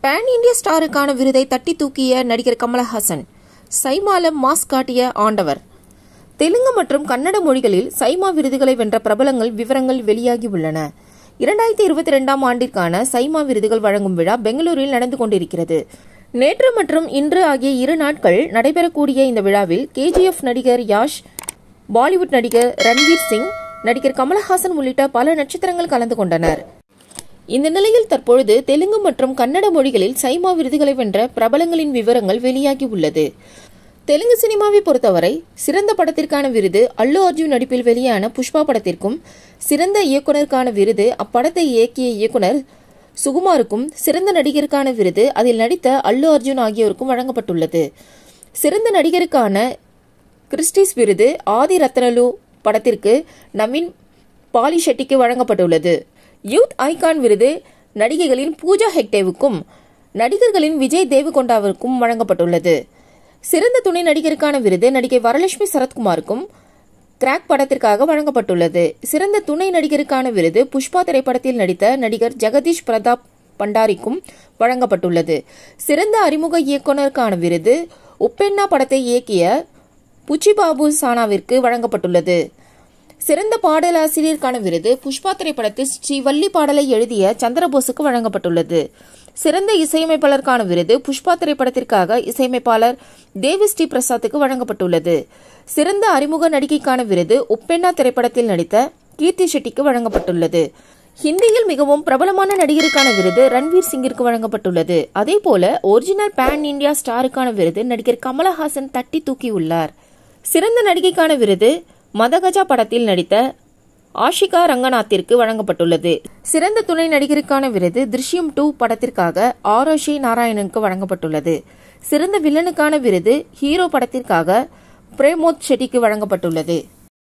pan India ஸ்டாருக்கான விருதை தட்டி தூக்கிய நடிகர் கமலஹாசன் சைமாலம் மாஸ் காட்டிய ஆண்டவர் தெலுங்கு மற்றும் கன்னட மொழிகளில் சைமா விருதுகளை வென்ற பிரபலங்கள் விவரங்கள் வெளியாகி உள்ளன இரண்டாயிரத்தி இருபத்தி ரெண்டாம் ஆண்டிற்கான சைமா விருதுகள் வழங்கும் விழா பெங்களூரில் நடந்து கொண்டிருக்கிறது நேற்று மற்றும் இன்று ஆகிய இரு நாட்கள் நடைபெறக்கூடிய இந்த விழாவில் கேஜிஎஃப் நடிகர் யாஷ் பாலிவுட் நடிகர் ரன்வீர் சிங் நடிகர் கமலஹாசன் உள்ளிட்ட பல நட்சத்திரங்கள் கலந்து கொண்டனர் இந்த நிலையில் தற்பொழுது தெலுங்கு மற்றும் கன்னட மொழிகளில் சைமா விருதுகளை வென்ற பிரபலங்களின் விவரங்கள் வெளியாகி உள்ளது தெலுங்கு சினிமாவை பொறுத்தவரை சிறந்த படத்திற்கான விருது அல்லு அர்ஜுன் நடிப்பில் வெளியான புஷ்பா படத்திற்கும் சிறந்த இயக்குனருக்கான விருது அப்படத்தை இயக்கிய இயக்குனர் சுகுமாருக்கும் சிறந்த நடிகருக்கான விருது அதில் நடித்த அல்லு அர்ஜுன் ஆகியோருக்கும் வழங்கப்பட்டுள்ளது சிறந்த நடிகருக்கான கிறிஸ்டிஸ் விருது ஆதி ரத்னலு படத்திற்கு நவீன் பாலி ஷெட்டிக்கு வழங்கப்பட்டுள்ளது யூத் ஐகான் விருது நடிகைகளின் பூஜா ஹெக்டேவுக்கும் நடிகர்களின் விஜய் தேவகொண்டாவிற்கும் வழங்கப்பட்டுள்ளது சிறந்த துணை நடிகருக்கான விருது நடிகை வரலட்சுமி சரத்குமாருக்கும் கிராக் படத்திற்காக வழங்கப்பட்டுள்ளது சிறந்த துணை நடிகருக்கான விருது புஷ்பா திரைப்படத்தில் நடித்த நடிகர் ஜெகதீஷ் பிரதாப் பண்டாரிக்கும் வழங்கப்பட்டுள்ளது சிறந்த அறிமுக இயக்குனருக்கான விருது உப்பென்னா படத்தை இயக்கிய புச்சிபாபு சானாவிற்கு வழங்கப்பட்டுள்ளது சிறந்த பாடலாசிரியருக்கான விருது புஷ்பா திரைப்படத்தில் ஸ்ரீவல்லி பாடலை எழுதிய சந்திரபோஸுக்கு வழங்கப்பட்டுள்ளது சிறந்த இசையமைப்பாளருக்கான விருது புஷ்பா திரைப்படத்திற்காக இசையமைப்பாளர் தேவி ஸ்ரீ பிரசாத்துக்கு வழங்கப்பட்டுள்ளது சிறந்த அறிமுக நடிகைக்கான விருது உப்பென்னா திரைப்படத்தில் நடித்த கீர்த்தி ஷெட்டிக்கு வழங்கப்பட்டுள்ளது ஹிந்தியில் மிகவும் பிரபலமான நடிகருக்கான விருது ரன்வீர் சிங்கிற்கு வழங்கப்பட்டுள்ளது அதேபோல ஒரிஜினல் பேன் இந்தியா ஸ்டாருக்கான விருது நடிகர் கமலஹாசன் தட்டி தூக்கியுள்ளார் சிறந்த நடிகைக்கான விருது மதகஜா படத்தில் நடித்த ஆஷிகா ரங்கநாத்திற்கு வழங்கப்பட்டுள்ளது சிறந்த துணை நடிகருக்கான விருது திருஷ்யம் டூ படத்திற்காக ஆரோஷி நாராயணனுக்கு வழங்கப்பட்டுள்ளது சிறந்த வில்லனுக்கான விருது ஹீரோ படத்திற்காக பிரேமோத் ஷெட்டிக்கு வழங்கப்பட்டுள்ளது